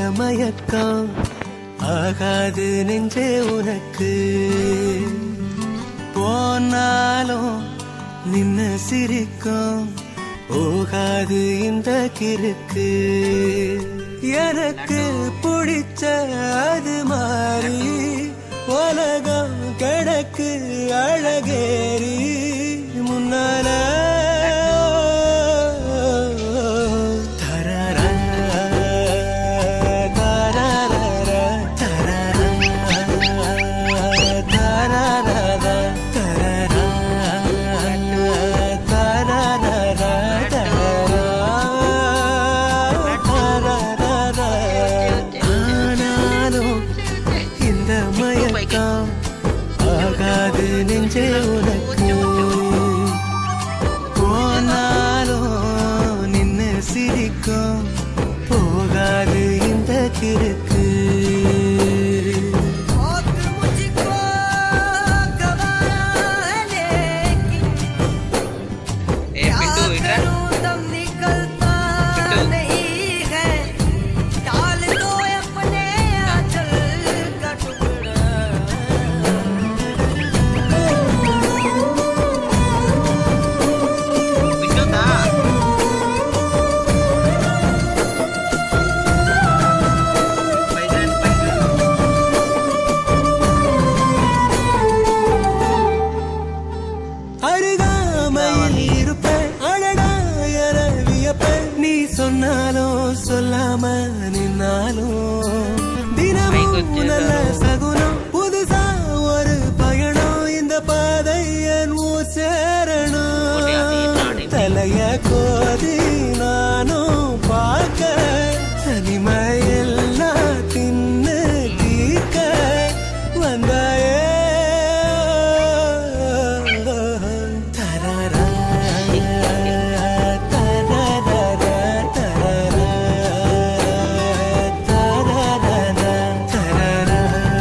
மயக்கம் ஆகாது நெஞ்சே உனக்கு போனாலும் நின்ன சிரிக்கும் போகாது இந்த கிறுக்கு எனக்கு பிடிச்ச அது மாறி உலகம் கிடக்கு அழகேறி முன்னால தரரா, தரரரா, தரரா, தரரரா, தரரா, தரரரா, தரரா. ஆனாலும் இந்த மயக்கம் ஆகாது நெஞ்சே உனக்கு போனாலும் நின்னு சிரிக்கும் போகாது இந்த கிறுக்கு ए पिंटू इधर पिंटू पिंटू था पैदल पैदल அருகாமையில் இருப்பேன் அழடா என வியப்பேன் நீ சொன்னாலும் சொல்லாம நின்னாலும் தினமும் நல்ல சகுனம் புதுசா ஒரு பயணம் இந்த பாதை என் ஊர் சேரணும் தலைய கோதி நானும் பார்க்க தனிமையெல்லாம் தின்னு தீர்க்க வந்தாயே தரரா, தரரரா, தரரா, தரரரா, தரரா,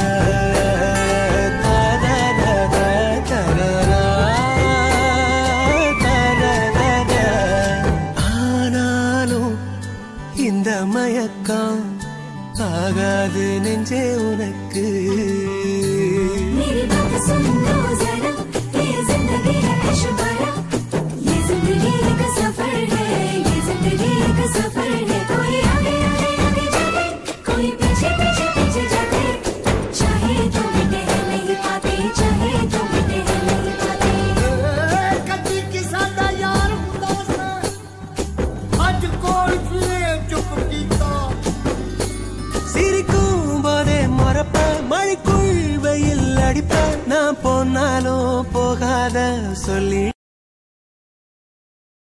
தரரரா, தரரா, தரரரா. ஆனாலும் இந்த மயக்கம் ஆகாது நெஞ்சே உனக்கு मेरी बात सुन लो जरा ये जिंदगी है ऐशबारा ये जिंदगी एक सफर है ये जिंदगी एक सफर है कोई आगे आगे आगे जाते कोई पीछे पीछे पीछे जाते चाहे तो मिटे हैं नहीं पाते चाहे तो मिटे हैं नहीं पाते ਕਦੀ ਕਿਸਾ ਦਾ ਯਾਰ ਹੁੰਦਾ ਸੀ ਅੱਜ ਕੋਲ ਫਿਰੇ ਚੁੱਪ ਕੀਤਾ சிரிக்கும் போதே மறப்ப மழைக்குள் வெயில் அடிப்ப நான் போனாலும் போகாத சொல்லி